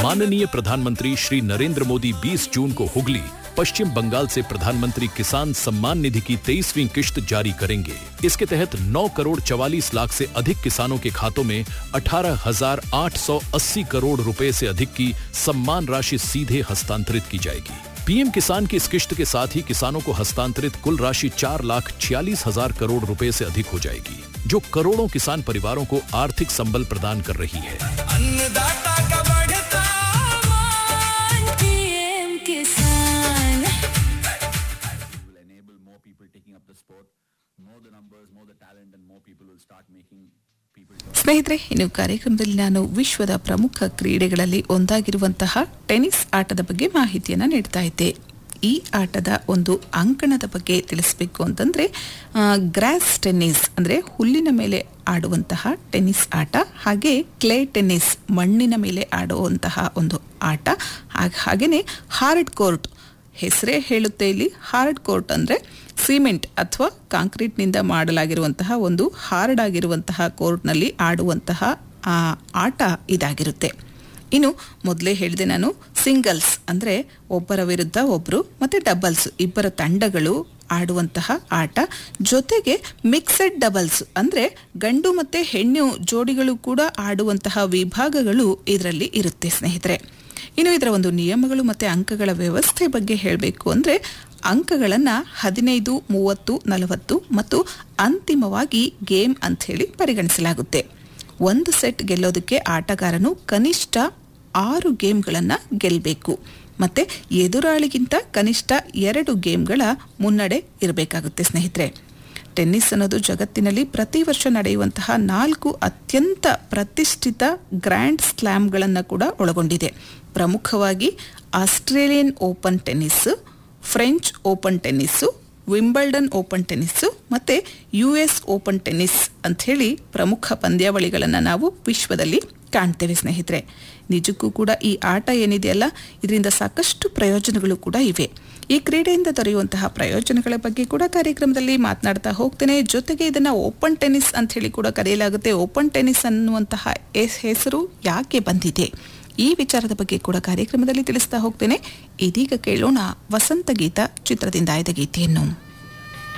माननीय प्रधानमंत्री श्री नरेंद्र मोदी 20 जून को हुगली पश्चिम बंगाल से प्रधानमंत्री किसान सम्मान निधि की तेईसवीं किश्त जारी करेंगे इसके तहत 9 करोड़ चवालीस लाख से अधिक किसानों के खातों में 18,880 करोड़ रुपए से अधिक की सम्मान राशि सीधे हस्तांतरित की जाएगी पीएम किसान की इस किश्त के साथ ही किसानों को हस्तांतरित कुल राशि चार लाख छियालीस हजार करोड़ रुपए से अधिक हो जाएगी जो करोड़ों किसान परिवारों को आर्थिक संबल प्रदान कर रही है अन्नदाता का बढ़ता मान पीएम किसान will enable more people taking up the sport, more the numbers, more the talent, and more people will start making people. ಸ್ನೇಹಿತರೆ ಇನ್ನು ಕಾರ್ಯಕ್ರಮದಲ್ಲಿ ನಾನು ವಿಶ್ವದ ಪ್ರಮುಖ ಕ್ರೀಡೆಗಳಲ್ಲಿ ಒಂದಾಗಿರುವಂತಹ ಟೆನ್ನಿಸ್ ಆಟದ ಬಗ್ಗೆ ಮಾಹಿತಿಯನ್ನು ನೀಡ್ತಾ ಇದ್ದೆ ಈ ಆಟದ ಒಂದು ಅಂಕಣದ ಬಗ್ಗೆ ತಿಳಿಸಬೇಕು ಅಂತಂದ್ರೆ ಆ, ಗ್ರಾಸ್ ಟೆನ್ನಿಸ್ ಅಂದ್ರೆ ಹುಲ್ಲಿನ ಮೇಲೆ ಆಡುವಂತಹ ಟೆನ್ನಿಸ್ ಆಟ ಹಾಗೆ ಕ್ಲೇ ಟೆನ್ನಿಸ್ ಮಣ್ಣಿನ ಮೇಲೆ ಆಡುವಂತಹ ಒಂದು ಆಟ ಹಾಗ್- ಹಾಗೇನೆ ಹಾರ್ಡ್ ಕೋರ್ಟ್ ಹೆಸರೇ ಹೇಳುತ್ತೆ ಇಲ್ಲಿ ಹಾರ್ಡ್ ಕೋರ್ಟ್ ಅಂದರೆ ಸಿಮೆಂಟ್ ಅಥವಾ ಕಾಂಕ್ರೀಟ್ನಿಂದ ಮಾಡಲಾಗಿರುವಂತಹ ಒಂದು ಹಾರ್ಡ್ ಆಗಿರುವಂತಹ ಕೋರ್ಟ್ನಲ್ಲಿ ಆಡುವಂತಹ ಆ, ಆಟ ಇದಾಗಿರುತ್ತೆ ಇನ್ನು ಮೊದಲೇ ಹೇಳಿದೆ ನಾನು ಸಿಂಗಲ್ಸ್ ಅಂದರೆ ಒಬ್ಬರ ವಿರುದ್ಧ ಒಬ್ಬರು ಮತ್ತು ಡಬಲ್ಸ್ ಇಬ್ಬರ ತಂಡಗಳು ಆಡುವಂತಹ ಆಟ ಜೊತೆಗೆ ಮಿಕ್ಸೆಡ್ ಡಬಲ್ಸ್ ಅಂದರೆ ಗಂಡು ಮತ್ತು ಹೆಣ್ಣು ಜೋಡಿಗಳು ಕೂಡ ಆಡುವಂತಹ ವಿಭಾಗಗಳು ಇದರಲ್ಲಿ ಇರುತ್ತೆ ಸ್ನೇಹಿತರೆ ಇನ್ನು ಇದರ ಒಂದು ನಿಯಮಗಳು ಮತ್ತು ಅಂಕಗಳ ವ್ಯವಸ್ಥೆ ಬಗ್ಗೆ ಹೇಳಬೇಕು ಅಂದರೆ ಅಂಕಗಳನ್ನು ಹದಿನೈದು ಮೂವತ್ತು ನಲವತ್ತು ಮತ್ತು ಅಂತಿಮವಾಗಿ ಗೇಮ್ ಅಂಥೇಳಿ ಪರಿಗಣಿಸಲಾಗುತ್ತೆ ಒಂದು ಸೆಟ್ ಗೆಲ್ಲೋದಕ್ಕೆ ಆಟಗಾರನು ಕನಿಷ್ಠ ಆರು ಗೇಮ್ಗಳನ್ನು ಗೆಲ್ಲಬೇಕು ಮತ್ತು ಎದುರಾಳಿಗಿಂತ ಕನಿಷ್ಠ ಎರಡು ಗೇಮ್ಗಳ ಮುನ್ನಡೆ ಇರಬೇಕಾಗುತ್ತೆ ಸ್ನೇಹಿತರೆ ಟೆನ್ನಿಸ್ ಅನ್ನೋದು ಜಗತ್ತಿನಲ್ಲಿ ಪ್ರತಿ ವರ್ಷ ನಡೆಯುವಂತಹ ನಾಲ್ಕು ಅತ್ಯಂತ ಪ್ರತಿಷ್ಠಿತ ಗ್ರ್ಯಾಂಡ್ ಸ್ಲ್ಯಾಮ್ಗಳನ್ನು ಕೂಡ ಒಳಗೊಂಡಿದೆ ಪ್ರಮುಖವಾಗಿ Australian open tennis French open tennis Wimbledon open tennis ಮತ್ತು ಯು ಎಸ್ ಓಪನ್ ಟೆನ್ನಿಸ್ ಅಂಥೇಳಿ ಪ್ರಮುಖ ಪಂದ್ಯಾವಳಿಗಳನ್ನು ನಾವು ವಿಶ್ವದಲ್ಲಿ ಕಾಣ್ತೇವೆ ಸ್ನೇಹಿತರೆ ನಿಜಕ್ಕೂ ಕೂಡ ಈ ಆಟ ಏನಿದೆಯಲ್ಲ ಇದರಿಂದ ಸಾಕಷ್ಟು ಪ್ರಯೋಜನಗಳು ಕೂಡ ಇವೆ ಈ ಕ್ರೀಡೆಯಿಂದ ದೊರೆಯುವಂತಹ ಪ್ರಯೋಜನಗಳ ಬಗ್ಗೆ ಕೂಡ ಕಾರ್ಯಕ್ರಮದಲ್ಲಿ ಮಾತನಾಡ್ತಾ ಹೋಗ್ತೇನೆ ಜೊತೆಗೆ ಇದನ್ನು ಓಪನ್ ಟೆನ್ನಿಸ್ ಅಂತ ಹೇಳಿ ಕೂಡ ಕರೆಯಲಾಗುತ್ತೆ ಓಪನ್ ಟೆನ್ನಿಸ್ ಅನ್ನುವಂತಹ ಎಸ್- ಹೆಸರು ಯಾಕೆ ಬಂದಿದೆ ಈ ವಿಚಾರದ ಬಗ್ಗೆ ಕೂಡ ಕಾರ್ಯಕ್ರಮದಲ್ಲಿ ತಿಳಿಸ್ತಾ ಹೋಗ್ತೇನೆ ಇದೀಗ ಕೇಳೋಣ ವಸಂತ ಗೀತ ಚಿತ್ರದಿಂದ ಆಯ್ದ ಗೀತೆಯನ್ನು